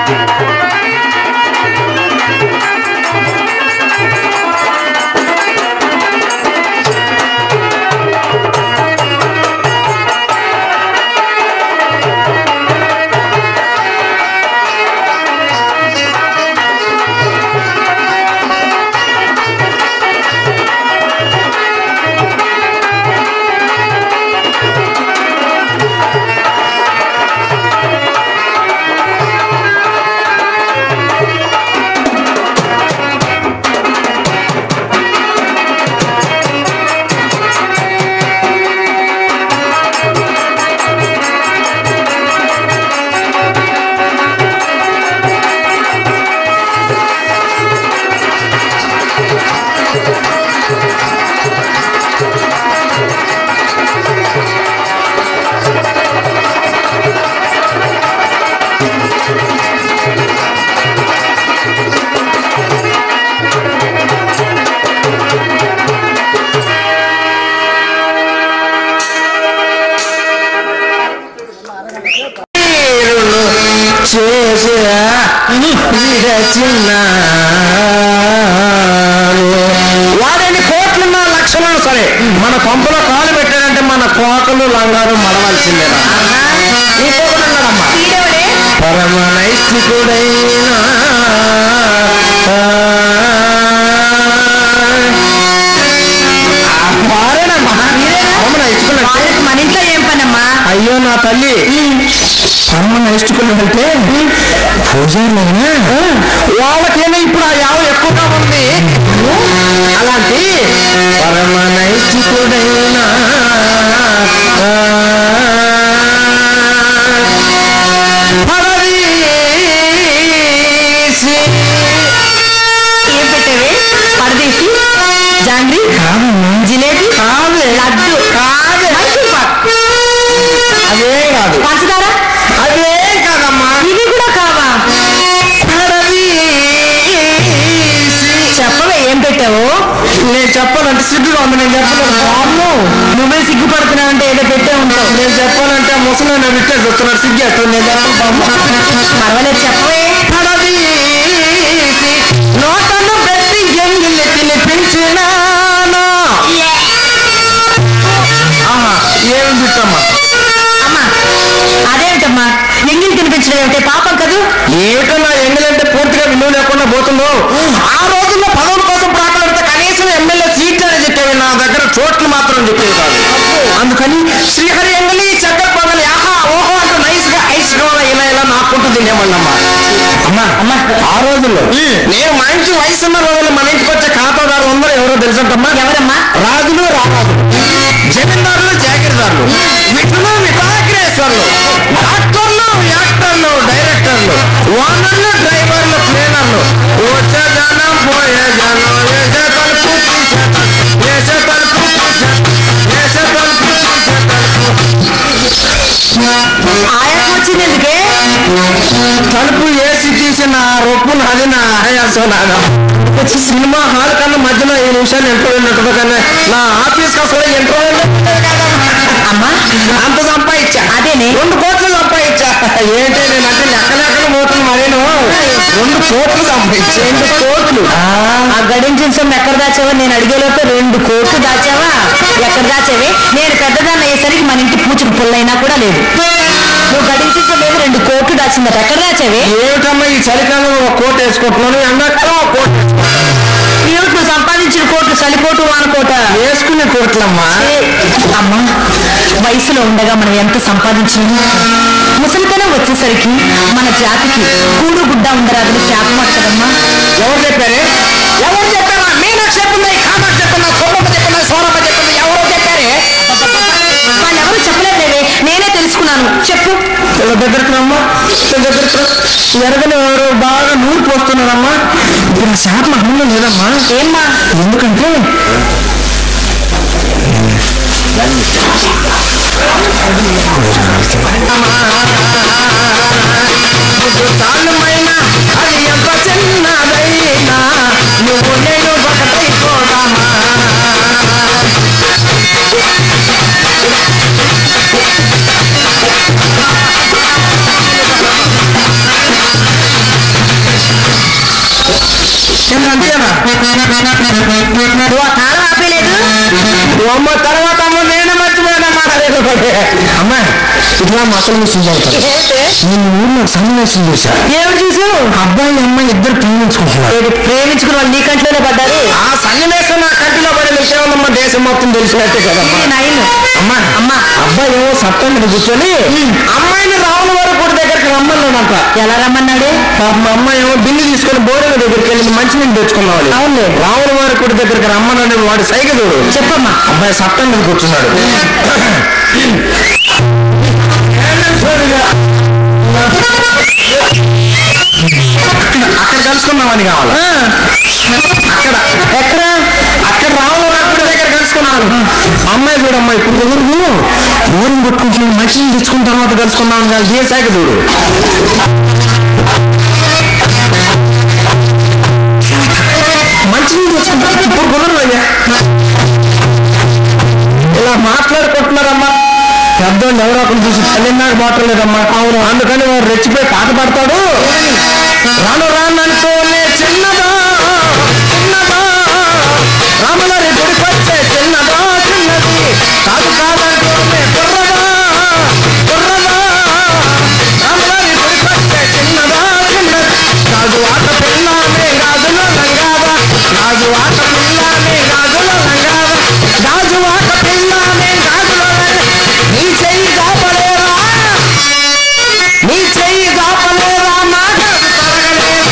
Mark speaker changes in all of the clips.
Speaker 1: వాడని కోట్లున్న లక్షణాలు సరే మన కొంపలో కాలు పెట్టాడంటే మన కోకలు లంగాలు మడవలసిందేనా ఇంకొకడున్నాడమ్మా
Speaker 2: ఈడెవడే
Speaker 1: పరమ నైష్ఠికుడైన వారేనమ్మా పరమ నైష్ఠికుడంటే
Speaker 2: వాళ్ళకి మన ఇంట్లో ఏం పనమ్మా
Speaker 1: అయ్యో నా తల్లి పరమ నైష్ఠికులు అంటే పూజారులైనా వాళ్ళకేమో ఇప్పుడు ఆ యావ ఎక్కువగా ఉంది అలాంటి పరమ నైష్ఠికుడైన పరదీసి
Speaker 2: ఏం పెట్టావే పరదేశి జాంగ్రీ జిలేబీ
Speaker 1: కాదు
Speaker 2: లడ్డు
Speaker 1: కాదు
Speaker 2: మైసూర్ పాక్
Speaker 1: అదే కాదు
Speaker 2: పంచదార
Speaker 1: అదే కాదమ్మా
Speaker 2: ఇవి కూడా కావా
Speaker 1: పరదీసి
Speaker 2: చెప్పవే ఏం పెట్టావు
Speaker 1: నేను చెప్పాలంటే సిగ్గుగా ఉంది నేను చెప్పలేదు అమ్మో
Speaker 2: నువ్వే సిగ్గుపడుతున్నావంటే ఏదో పెట్టే ఉంటావు
Speaker 1: నేను చెప్పాలంటే ఆ ముసలి నేను విట్టేసి వస్తున్నాడు సిగ్గేస్తాను నేను చెప్పను
Speaker 2: పర్వాలేదు చెప్పవే
Speaker 1: పడదీసి నోటను పెట్టి ఎంగిలి తినిపించినాను ఆహా ఏమి బిట్టమ్మా
Speaker 2: అమ్మా అదేమిటమ్మా ఎంగిల్ తినిపించడం ఏమిటి పాపం కదూ
Speaker 1: ఏమిటో నా ఎంగిలంటే పూర్తిగా విలువ లేకుండా పోతుందో ఆ రోజుల్లో పదవుల కోసం ప్రాకులాడితే కనీసం ఎమ్మెల్యే సీట్ అనేది చెప్పేవి నా దగ్గర చోట్లు మాత్రం చెప్పేవి కాదు అందుకని శ్రీహరి ఎంగలి చక్కెర పొంగలి ఆహా ఓహో అంటూ నైస్ గా ఐస్ గా ఇలా ఇలా నాకుంటూ తినేమన్నమ్మా అమ్మా అమ్మా ఆ రోజుల్లో నేను మంచి వయసు ఉన్న రోజుల్లో మన ఇంటికి వచ్చే ఖాతాదారు అందరూ ఎవరో తెలుసంటమ్మా
Speaker 2: ఎవరమ్మా
Speaker 1: రాజులు రారాజులు జమీందారులు జాగీర్దారులు విఠులు విఠాగ్రేశ్వర్లు డాక్టర్లు యాక్టర్లు డైరెక్టర్లు ఓనర్లు డ్రైవర్లు క్లీనర్లు వచ్చే జనం పోయే జనం వేసే తలుపు తీసే తలుపు వేసే తలుపు తీసే వేసే తలుపు తీసే తలుపు
Speaker 2: ఆయనకు వచ్చింది ఎందుకే
Speaker 1: తలుపు వేసి తీసిన రొప్పు నాది నా ఆయాసం నాదా వచ్చి సినిమా హాల్ కన్నా మధ్యలో ఈ నిమిషాలు ఎంట్రో వెళ్ళినట్టు కానీ నా ఆఫీస్ అసలు ఎంట్రో
Speaker 2: అమ్మా
Speaker 1: అంత సంపాదించా
Speaker 2: అదేనే
Speaker 1: రెండు కోట్లు సంపాదించా ఏంటి నేను అంటే లెక్క లెక్కలు పోతుంది మరేను రెండు కోట్లు సంపాదించా
Speaker 2: రెండు కోట్లు ఆ గడించిన సొమ్ము ఎక్కడ దాచావా నేను అడిగేలోపు రెండు కోట్లు దాచావా ఎక్కడ దాచావే నేను పెద్దదాన్ని అయ్యేసరికి మన ఇంటి పూచుకు పుల్లైనా కూడా లేదు నువ్వు గడించిన సొమ్ము ఏమో రెండు కోట్లు దాచిందట ఎక్కడ దాచావే
Speaker 1: ఏమిటమ్మా ఈ చలికాలంలో ఒక కోట్ వేసుకుంటున్నాను ఎండాకాలం ఒక కోట్
Speaker 2: ఏమిటి నువ్వు సంపాదించిన కోట్లు చలికోటు వానకోట
Speaker 1: వేసుకునే కోట్లమ్మా
Speaker 2: ఏ, అమ్మా వయసులో ఉండగా మనం ఎంత సంపాదించినా ముసలితనం వచ్చేసరికి మన జాతికి కూడు గుడ్డ ఉండరాదని శాపం కదమ్మా
Speaker 1: ఎవరు చెప్పారే ఎవరు చెప్పారా మీనాక్షి చెప్పింది కామాక్షి చెప్పిందా సోమమ్మ చెప్పిందా సోరమ్మ చెప్పింది ఎవరో చెప్పారే
Speaker 2: వాళ్ళు ఎవరు చెప్పలేదేవే నేనే తెలుసుకున్నాను చెప్పు
Speaker 1: ఇలా దగ్గరికి రమ్మా ఇలా దగ్గరికి రా. ఎరగని ఎవరు బాగా నూరు పోస్తున్నారమ్మా ఇప్పుడు ఆ శాప మహంలో లేదమ్మా
Speaker 2: ఏమ్మా
Speaker 1: ఎందుకంటే చాలుమైనా అది ఎంత చిన్నదైనా నువ్వు నేను ఒకటైపోదామా
Speaker 2: నువ్వు ఆ తాళం ఆపేలేదు
Speaker 1: అమ్మ తర్వాత అమ్మ నేను మర్చిపోయానమ్మా అమ్మా ఇట్లా మసలు మిషన్ చదువుతాను నేను ఊర్లో సన్నివేశం చూసా
Speaker 2: ఏమిటి చూసావు
Speaker 1: అబ్బాయి అమ్మాయి ఇద్దరు ప్రేమించుకుంటున్నారు
Speaker 2: ఏడు ప్రేమించుకున్న వాళ్ళు నీ కంట్లోనే పడ్డారు
Speaker 1: ఆ సన్నివేశం నా కంటిలో పడే విషయం దేశం మొత్తం తెలిసినట్టే కదమ్మా
Speaker 2: ఇది నైన్
Speaker 1: అమ్మా
Speaker 2: అమ్మా.
Speaker 1: అబ్బాయి ఏమో సత్తం మీద కూర్చొని అమ్మాయిని రావుల వారి గుడి దగ్గరికి రమ్మన్నాడంట
Speaker 2: ఎలా రమ్మన్నాడు
Speaker 1: పాప మా అమ్మాయి ఏమో బిల్లు తీసుకొని బోర్డు దగ్గరికి వెళ్ళి మంచి నీళ్ళు తెచ్చుకున్నావాలి
Speaker 2: అవునులే.
Speaker 1: రావుల వారి గుడి దగ్గరికి రమ్మన్నాడు వాడి సైగ చూడు
Speaker 2: చెప్పమ్మా
Speaker 1: అబ్బాయి సత్తం మీద కూర్చున్నాడు అక్కడ కలుసుకున్నామని కావాలి అక్కడ ఎక్కడ అక్కడ రావుల వారి గుడి దగ్గర కలుసుకున్నాను అమ్మాయి చూడమ్మా ఇప్పుడు ఎవరు బోరింగ్ కొట్టుకుంటున్నాను మంచి నీళ్ళు తెచ్చుకున్న తర్వాత కలుసుకున్నాను కాదు ఏ సైగ చూడు మంచి నీళ్ళు తెచ్చుకుంటాను ఇప్పుడు కుదరదు అయ్యా ఇలా మాట్లాడుకుంటున్నారమ్మా పెద్దోళ్ళు ఎవరో ఒకరు చూసి తల్లినాడు మాట్లాడలేదమ్మా అవును అందుకని వాడు రెచ్చిపోయి పాట పాడతాడు రాను రానంటూనే చిన్నదా చిన్నదా రాములరి గుడికొచ్చే చిన్నదా చిన్నది కాదు కాదంటూనే కుర్రదా కుర్రదా రాములరి గుడికొచ్చే చిన్నదా చిన్నది కాదు ఆట పిల్లమే గాజులో లంగాదా గాజు ఆట పిల్లమే గాజులో లంగాదా గాజు ఆట పిల్లమే గాజులో లంగా నీ చెయ్యి దాపలేరా నీ చెయ్యి దాపలేరా నా గాజు తరగలేరా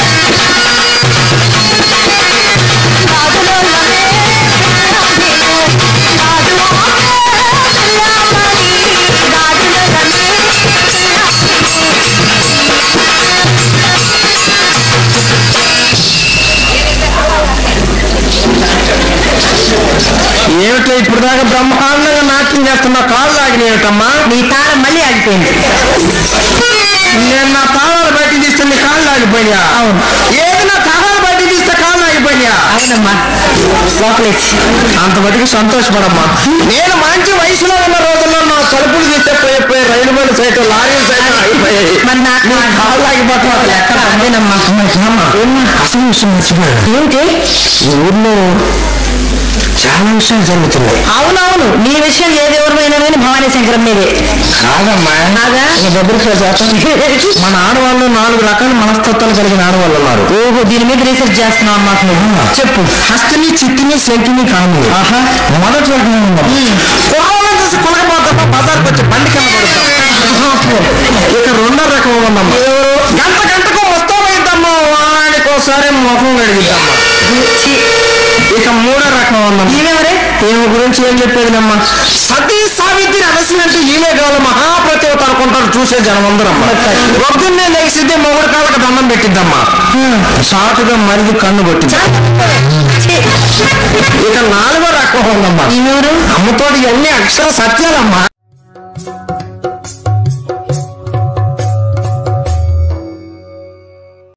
Speaker 1: ఏమిటో ఇప్పుడు దాకా బ్రహ్మాండంగా నాట్యం చేస్తున్నా కాళ్ళు ఆగినాయటమ్మా
Speaker 2: నీ తాళం మళ్ళీ ఆగిపోయింది
Speaker 1: నేను నా తాళాలు బయట తీస్తే నీ కాళ్ళు ఆగిపోయా
Speaker 2: అవును.
Speaker 1: ఏది నా తాళాలు బయట తీస్తే కాళ్ళు ఆగిపోయా
Speaker 2: అవునమ్మా లోపలేసి
Speaker 1: అంత మటుకు సంతోషపడమ్మా నేను మంచి వయసులో ఉన్న రోజుల్లో నా తలుపులు తీస్తే పోయి పోయి రైలు బండి సైతం లారీలు సైతం అయిపోయాయి
Speaker 2: మరి నాకు
Speaker 1: నీ కాళ్ళు ఆగిపోవటం అసలు ఎక్కడ
Speaker 2: అదేనమ్మా
Speaker 1: అసలు విషయం మర్చిపోయాడు
Speaker 2: ఏమిటి
Speaker 1: ఈ ఊర్లో చాలా విషయాలు జరుగుతున్నాయి
Speaker 2: అవునవును నీ విషయం ఏ దేవుడమైనా కానీ భవానీ శంకరం మీదే
Speaker 1: కాదమ్మా
Speaker 2: కాదా?
Speaker 1: ఇంకా భద్రత చేస్తాం మన ఆడవాళ్ళు నాలుగు రకాల మనస్తత్వాలు కలిగిన ఆడవాళ్ళు ఉన్నారు
Speaker 2: ఓహో దీని మీద రీసెర్చ్ చేస్తున్నావు అన్నమాట నువ్వు
Speaker 1: చెప్పు హస్తిని చిత్తిని శంకిని కాము
Speaker 2: ఆహా.
Speaker 1: మొదటి రకం ఉందమ్మా. కుర్రాళ్ళని చూసి కులకపోతామా బజార్కి వచ్చి బండి కింద పడుతాం ఇక రెండో రకం ఉందమ్మా గంట గంటకు వస్తామైద్దమ్మా వాడికోసారి ముఖం కడిగిద్దమ్మా
Speaker 2: ఛీ,
Speaker 1: ఇక మూడో రకం ఉందమ్మా
Speaker 2: ఈమెవరే
Speaker 1: ఈమె గురించి ఏం చెప్పేదినమ్మా సతీ సావిత్రి అవసరంటే ఈమె కావాలి మహాప్రతివత అనుకుంటారు చూసే జనం అందరమ్మా పొద్దున్నే లేచిద్ది మొగుడు కాళ్ళకి దండం పెట్టిద్దమ్మా సాటుగా మరిది కన్ను కొట్టింది
Speaker 2: ఛీ,
Speaker 1: ఇక నాలుగో రకం ఉందమ్మా
Speaker 2: ఈమెవరు
Speaker 1: అమ్మతోటి ఇవన్నీ అక్షర సత్యాలమ్మా